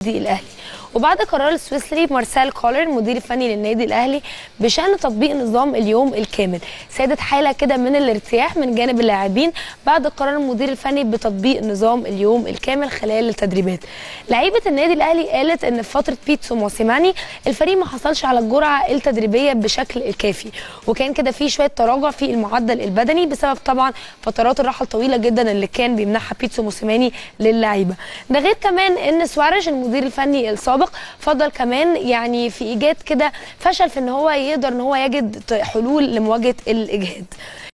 النادي الاهلي وبعد قرار السويسري مارسيل كولر المدير الفني للنادي الاهلي بشان تطبيق نظام اليوم الكامل سادت حاله كده من الارتياح من جانب اللاعبين بعد قرار المدير الفني بتطبيق نظام اليوم الكامل خلال التدريبات لعيبه النادي الاهلي قالت ان في فتره بيتسو موسيماني الفريق ما حصلش على الجرعه التدريبيه بشكل الكافي وكان كده في شويه تراجع في المعدل البدني بسبب طبعا فترات الراحه الطويله جدا اللي كان بيمنحها بيتسو موسيماني للعيبه ده غير كمان ان سواريش المدير الفني السابق فضل كمان يعني في ايجاد كده فشل في ان هو يقدر ان هو يجد حلول لمواجهه الاجهاد